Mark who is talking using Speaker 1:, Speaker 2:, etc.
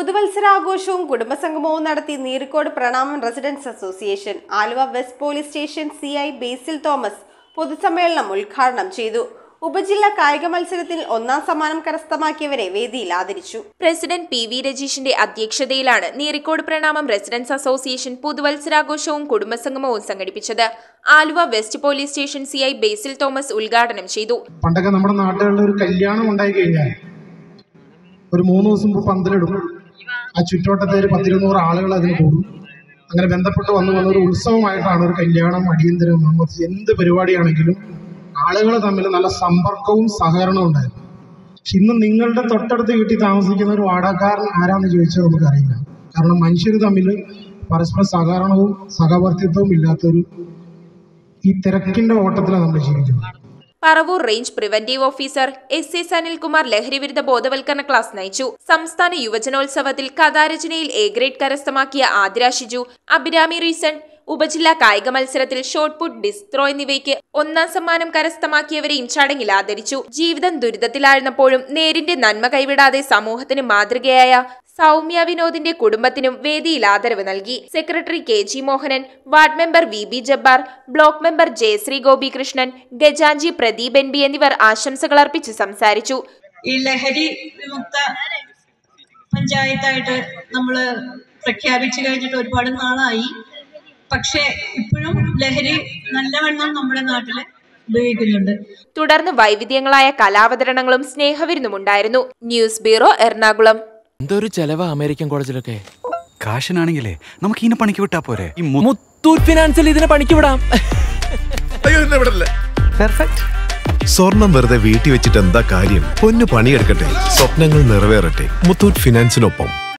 Speaker 1: പുതുവത്സരാഘോഷവും കുടുംബസംഗമവും നടത്തി Neerikode Pranamam residents association Aluva west police station C I Basil Thomas പൊതുസമ്മേളനം ഉദ്ഘാടനം ചെയ്തു ഉപജില്ലാ കായിക മത്സരത്തിൽ ഒന്നാം സമ്മാനം കരസ്ഥമാക്കിയവരെ വേദിയിൽ ആദരിച്ചു
Speaker 2: പ്രസിഡന്റ് പി വി രജീഷിന്റെ അധ്യക്ഷതയിലാണ് നീറിക്കോട് പ്രണാമം റെസിഡൻസ് അസോസിയേഷൻ പുതുവത്സരാഘോഷവും കുടുംബസംഗമവും സംഘടിപ്പിച്ചത് Aluva west police station C I Basil Thomas ഉദ്ഘാടനം ചെയ്തു
Speaker 3: പണ്ടൊക്കെ നമ്മുടെ നാട്ടുകളിൽ ഒരു കല്യാണം ഉണ്ടായി കഴിഞ്ഞാൽ ഒരു മൂന്ന് ദിവസം മുമ്പ് പന്തലിടും ആ ചുറ്റോട്ടത്തെ ഒരു പത്തിരുന്നൂറ് ആളുകൾ അതിന് കൂടും അങ്ങനെ ബന്ധപ്പെട്ട് വന്ന് വന്ന ഒരു ഉത്സവമായിട്ടാണ് ഒരു കല്യാണം അടിയന്തരം എമർജൻസി എന്ത് പരിപാടിയാണെങ്കിലും ആളുകൾ തമ്മിൽ നല്ല സമ്പർക്കവും സഹകരണവും ഉണ്ടായിരുന്നു പക്ഷെ ഇന്ന് നിങ്ങളുടെ തൊട്ടടുത്ത് വീട്ടിൽ താമസിക്കുന്ന ഒരു വാടകക്കാരൻ ആരാന്ന് ചോദിച്ചാൽ നമുക്കറിയില്ല കാരണം മനുഷ്യർ തമ്മിൽ പരസ്പര സഹകരണവും സഹവർത്തിത്വവും ഇല്ലാത്തൊരു ഈ തിരക്കിന്റെ ഓട്ടത്തിലാണ് നമ്മൾ ജീവിക്കുന്നത്
Speaker 2: Paravur range preventive officer S A Sanilkumar ലഹരിവിരുദ്ധ ബോധവൽക്കരണ ക്ലാസ് നയിച്ചു സംസ്ഥാന യുവജനോത്സവത്തിൽ കഥാരചനയിൽ എ ഗ്രേഡ് കരസ്ഥമാക്കിയ ആതിര ഷിജു അഭിരാമി റീസൺ ഉപജില്ലാ കായിക മത്സരത്തിൽ ഷോട്ട് പുട്ട് ഡിസ്ക് ത്രോ എന്നിവയ്ക്ക് ഒന്നാം സമ്മാനം കരസ്ഥമാക്കിയവരെയും ചടങ്ങിൽ ആദരിച്ചു ജീവിതം ദുരിതത്തിലായിരുന്നപ്പോഴും നേരിന്റെ നന്മ കൈവിടാതെ സമൂഹത്തിന് മാതൃകയായ സൗമ്യ വിനോദിന്റെ കുടുംബത്തിനും വേദിയിൽ ആദരവ് നൽകി secretary K G Mohanan ward member V B Jabbar block member Jayasree Gopikrishnan ഗജാഞ്ചി പ്രദീപ് എൻ ബി എന്നിവർ ആശംസകൾ അർപ്പിച്ച് സംസാരിച്ചു
Speaker 4: ഈ ലഹരി വിമുക്ത പഞ്ചായത്തായിട്ട് നമ്മൾ പ്രഖ്യാപിച്ചു കഴിഞ്ഞിട്ട് ഒരുപാട് നാളായി പക്ഷേ ഇപ്പോഴും ലഹരി നല്ലവണ്ണം നമ്മുടെ നാട്ടിൽ ഉപയോഗിക്കുന്നുണ്ട്
Speaker 2: തുടർന്ന് വൈവിധ്യങ്ങളായ കലാവതരണങ്ങളും സ്നേഹവിരുന്നും ഉണ്ടായിരുന്നു ന്യൂസ് ബ്യൂറോ എറണാകുളം
Speaker 5: എന്തൊരു ചെലവാ അമേരിക്കൻ കോളേജിലൊക്കെ
Speaker 6: കാശിനാണെങ്കിലേ നമുക്ക് ഇതിനെ പണിക്ക് വിട്ടാ പോരെ ഈ മു-
Speaker 5: മുത്തൂറ്റ് ഫിനാൻസിൽ ഇതിനെ പണിക്ക് വിടാം
Speaker 7: അയ്യോ എന്നെ വിടല്ലേ
Speaker 6: പെർഫെക്റ്റ്
Speaker 7: സ്വർണം വെറുതെ വീട്ടിൽ വെച്ചിട്ട് എന്താ കാര്യം പൊന്നു പണിയെടുക്കട്ടെ സ്വപ്നങ്ങൾ നിറവേറട്ടെ മുത്തൂറ്റ് ഫിനാൻസിനൊപ്പം